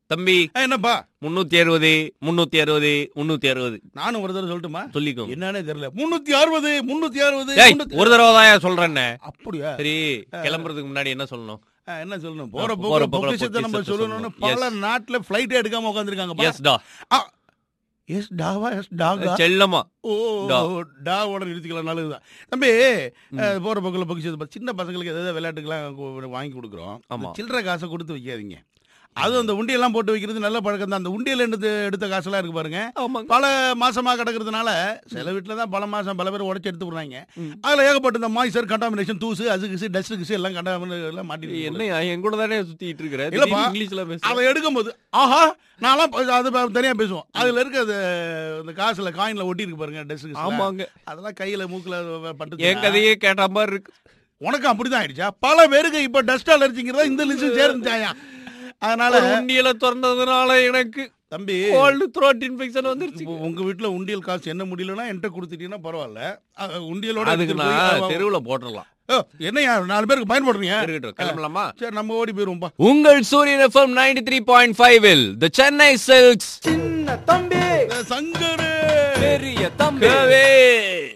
தம்பி ஆ, என்னப்பா முன்னூத்தி அறுபது முன்னூத்தி அறுபது முன்னூத்தி அறுபது நானும் ஒரு தடவை சொல்லட்டுமா சொல்லிக்கோ என்னன்னே தெரியல முன்னூத்தி அறுபது முன்னூத்தி அறுபது ஏய், முன்னூத்தி- ஒரு தடவை தான் சொல்றேன்னே அப்படியா சரி கிளம்புறதுக்கு முன்னாடி என்ன சொல்லணும் ஆ, என்ன சொல்லணும் போற போற போற போக்குல பொக்கிஷத்தை நம்ம பொக்கிஷத்தை சொல்லணும்னு சொல்லணும். பல நாட்டுல பிளைட் எடுக்காம உட்காந்துருக்காங்க எஸ் டா எஸ் டாவா எஸ் டாகா செல்லமா ஓ டா. டாவோட நிறுத்திக்கலாம் நல்லதுதான் தம்பி அஹ், போற பக்கத்துல பொக்கிஷத்தை சின்ன பசங்களுக்கு ஏதாவது விளையாட்டுக்கெல்லாம் கு- வாங்கி கொடுக்குறோம் ஆமா. இந்த சில்லறை காசை கொடுத்து வைக்காதீங்க அதுவும் அந்த உண்டியெல்லாம் போட்டு வைக்கிறது நல்ல பழக்கம் தான் அந்த உண்டியல் எடுத்து எடுத்த காசெல்லாம் இருக்கு பாருங்க ஆமாங்க பல மாசமா கிடக்கிறதுனால சில வீட்டுல தான் பல மாசம் பல பேர் உடைச்சு எடுத்து விடுறாங்க ம். அதுல ஏகப்பட்ட இந்த மாய்ச்சர் கண்டாமினேஷன் தூசு அசு கிசு டஸ்ட் கிசு எல்லாம் கண்டாமினேஷன் எல்லாம் மாட்டி என்ன என் கூட தானே சுத்திட்டு இருக்கிற இல்லப்பா. திடீர்னு இங்கிலீஷ்ல பேச அதை எடுக்கும்போது ஆஹா நான்லாம் ப- அது ப- தனியா பேசுவோம் அதுல இருக்க அது இந்த காசுல காயின்ல ஒட்டி இருக்கு பாருங்க டஸ்ட் ஆமாங்க அதெல்லாம் கையில மூக்குல பட்டு என் கதையே கேட்ட மாதிரி இருக்கு உனக்கு அப்படிதான் ஆயிடுச்சா பல பேருக்கு இப்ப டஸ்ட் அலர்ஜிங்கிறதா இந்த லிஸ்ட் சேர்ந்துச்சாயா அதனால ஒரு உண்டியல திறந்ததுனால எனக்கு தம்பி கோல்டு த்ரோட் இன்ஃபெக்ஷன் வந்துருச்சு இப்போ உங்க வீட்டுல உண்டியல் காசு என்ன முடியலன்னா என்கிட்ட கொடுத்துட்டீங்கன்னா பரவாயில்ல அஹ், உண்டியலோட அதுக்கு எடுத்துட்டு போய், நான் அவ- தெருவுல போட்டுடலாம் ஓ, என்னய்யா நாலு பேருக்கு பயன்படுறீங்க இருக்கட்டும் கிளம்பலாமா சரி நம்ம ஓடி போயிருவோம்பா உங்கள் Suryan FM ninety three point five the Chennai silks சங்கரு பெரிய தம்பி